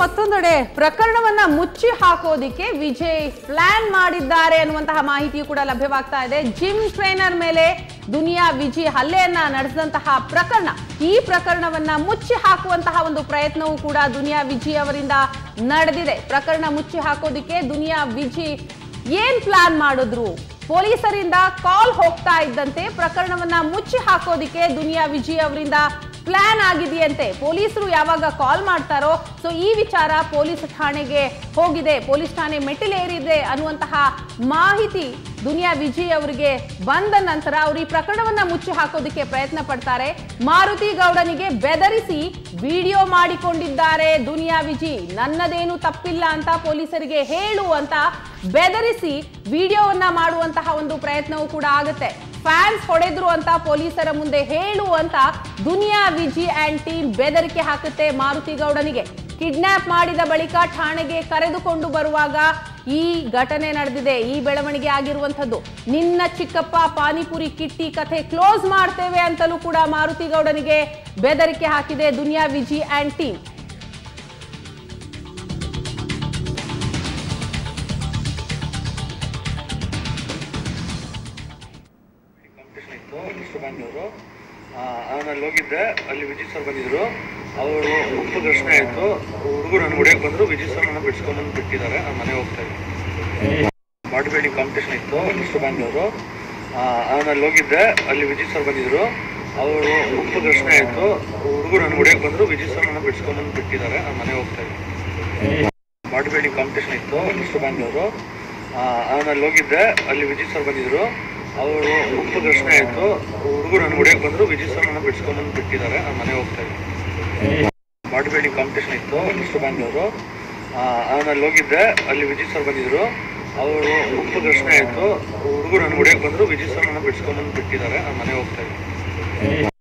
ಮತ್ತೊಂದೆಡೆ ಪ್ರಕರಣವನ್ನ ಮುಚ್ಚಿ ಹಾಕೋದಿಕ್ಕೆ ವಿಜಯ್ ಪ್ಲಾನ್ ಮಾಡಿದ್ದಾರೆ ಅನ್ನುವಂತಹ ಮಾಹಿತಿಯು ಕೂಡ ಲಭ್ಯವಾಗ್ತಾ ಇದೆ ಜಿಮ್ ಟ್ರೈನರ್ ಮೇಲೆ ದುನಿಯಾ ವಿಜಿ ಹಲ್ಲೆಯನ್ನ ನಡೆಸಿದಂತಹ ಪ್ರಕರಣ ಈ ಪ್ರಕರಣವನ್ನ ಮುಚ್ಚಿ ಹಾಕುವಂತಹ ಒಂದು ಪ್ರಯತ್ನವೂ ಕೂಡ ದುನಿಯಾ ವಿಜಿ ಅವರಿಂದ ನಡೆದಿದೆ ಪ್ರಕರಣ ಮುಚ್ಚಿ ಹಾಕೋದಿಕ್ಕೆ ದುನಿಯಾ ವಿಜಿ ಏನ್ ಪ್ಲಾನ್ ಮಾಡಿದ್ರು ಪೊಲೀಸರಿಂದ ಕಾಲ್ ಹೋಗ್ತಾ ಇದ್ದಂತೆ ಪ್ರಕರಣವನ್ನ ಮುಚ್ಚಿ ಹಾಕೋದಿಕ್ಕೆ ದುನಿಯಾ ವಿಜಿ ಅವರಿಂದ ಪ್ಲಾನ್ ಆಗಿದೆಯಂತೆ ಪೊಲೀಸರು ಯಾವಾಗ ಕಾಲ್ ಮಾಡ್ತಾರೋ ಸೊ ಈ ವಿಚಾರ ಪೊಲೀಸ್ ಠಾಣೆಗೆ ಹೋಗಿದೆ ಪೊಲೀಸ್ ಠಾಣೆ ಮೆಟ್ಟಿಲೇರಿದೆ ಅನ್ನುವಂತಹ ಮಾಹಿತಿ ದುನಿಯಾ ವಿಜಯ್ ಅವರಿಗೆ ಬಂದ ನಂತರ ಅವರು ಈ ಪ್ರಕರಣವನ್ನ ಮುಚ್ಚಿ ಹಾಕೋದಕ್ಕೆ ಪ್ರಯತ್ನ ಪಡ್ತಾರೆ ಮಾರುತಿ ಗೌಡನಿಗೆ ಬೆದರಿಸಿ ವಿಡಿಯೋ ಮಾಡಿಕೊಂಡಿದ್ದಾರೆ ದುನಿಯಾ ವಿಜಿ ನನ್ನದೇನು ತಪ್ಪಿಲ್ಲ ಅಂತ ಪೊಲೀಸರಿಗೆ ಹೇಳು ಅಂತ ಬೆದರಿಸಿ ವಿಡಿಯೋವನ್ನ ಮಾಡುವಂತಹ ಒಂದು ಪ್ರಯತ್ನವೂ ಕೂಡ ಆಗುತ್ತೆ ಫ್ಯಾನ್ಸ್ ಹೊಡೆದ್ರು ಅಂತ ಪೊಲೀಸರ ಮುಂದೆ ಹೇಳು ಅಂತ ದುನಿಯಾ ವಿಜಿ ಅಂಡ್ ಟೀಮ್ ಬೆದರಿಕೆ ಹಾಕುತ್ತೆ ಮಾರುತಿ ಗೌಡನಿಗೆ ಕಿಡ್ನಾಪ್ ಮಾಡಿದ ಬಳಿಕ ಠಾಣೆಗೆ ಕರೆದುಕೊಂಡು ಬರುವಾಗ ಈ ಘಟನೆ ನಡೆದಿದೆ ಈ ಬೆಳವಣಿಗೆ ಆಗಿರುವಂಥದ್ದು ನಿನ್ನ ಚಿಕ್ಕಪ್ಪ ಪಾನಿಪುರಿ ಕಿಟ್ಟಿ ಕಥೆ ಕ್ಲೋಸ್ ಮಾಡ್ತೇವೆ ಅಂತಲೂ ಕೂಡ ಮಾರುತಿ ಗೌಡನಿಗೆ ಬೆದರಿಕೆ ಹಾಕಿದೆ Duniya Viji and team competition ಇತ್ತು ಮಿಸ್ಟರ್ ಬ್ಯಾಂಗ್ಳೂರು ನಾನು ಅಲ್ಲಿ ಹೋಗಿದ್ದೆ ಅಲ್ಲಿ ವಿಜಯ್ ಸರ್ ಬಂದಿದ್ರು ಅವರು ಉಪ್ಪು ಘರ್ಷಣೆ ಆಯಿತು ಹುಡುಗರು ನನ್ನ ಹೊಡಿಯಕ್ಕೆ ಬಂದರು ವಿಜಯ್ ಸರ್ ನನ್ನ ಬಿಡಿಸ್ಕೊಂಬಂದು ಬಿಟ್ಟಿದ್ದಾರೆ ನಾನು ಮನೆ ಹೋಗ್ತಾ ಇದ್ದೀನಿ ಮಾಡಬೇಡಿ ಕಾಂಪಿಟೇಷನ್ ಇತ್ತು ಮಿಸ್ಟರ್ ಬ್ಯಾಂಗ್ಳೂರು ನಾನು ಅಲ್ಲಿ ಹೋಗಿದ್ದೆ ಅಲ್ಲಿ ವಿಜಯ್ ಸರ್ ಬಂದಿದ್ರು ಅವರು ಉಪ್ಪು ಘರ್ಷಣೆ ಆಯಿತು ಹುಡುಗರು ನನ್ನ ಹೊಡಿಯಕ್ಕೆ ಬಂದರು ವಿಜಯ್ ಸರ್ ನನ್ನ ಬಿಡಿಸ್ಕೊಂಬಂದು ಬಿಟ್ಟಿದ್ದಾರೆ ನಾನು ಮನೆ ಹೋಗ್ತಾ ಇದ್ದೀನಿ ಮಾಡಬೇಡಿ ಕಾಂಪಿಟೇಷನ್ ಇತ್ತು ಮಿಸ್ಟರ್ ಬ್ಯಾಂಗ್ಳೂರು ನಾನು ಅಲ್ಲಿ ಹೋಗಿದ್ದೆ ಅಲ್ಲಿ ವಿಜಯ್ ಸರ್ ಬಂದಿದ್ರು ಅವರು ಉಪ್ಪು ಘರ್ಷಣೆ ಆಯಿತು ಹುಡುಗರು ನನ್ನ ಹೊಡಿಯಕ್ಕೆ ಬಂದರು ವಿಜಯ್ ಸರ್ ನನ್ನ ಬಿಡಿಸ್ಕೊಂಬಂದು ಬಿಟ್ಟಿದ್ದಾರೆ ನಾನು ಮನೆ ಹೋಗ್ತಾ ಇದ್ದೀನಿ ಮಾಡಬೇಡಿ ಕಾಂಪಿಟೇಷನ್ ಇತ್ತು ಮಿಸ್ಟರ್ ಬ್ಯಾಂಗ್ಳೂರು ನಾನು ಅಲ್ಲಿ ಹೋಗಿದ್ದೆ ಅಲ್ಲಿ ವಿಜಯ್ ಸರ್ ಬಂದಿದ್ರು ಅವರು ಉಪ್ಪು ಘರ್ಷಣೆ ಆಯಿತು ಹುಡುಗರು ನನ್ನ ಹೊಡಿಯಕ್ಕೆ ಬಂದರು ವಿಜಯ್ ಸರ್ ನನ್ನ ಬಿಡಿಸ್ಕೊಂಬಂದು ಬಿಟ್ಟಿದ್ದಾರೆ ನಾನು ಮನೆ ಹೋಗ್ತಾ ಇದ್ದೀನಿ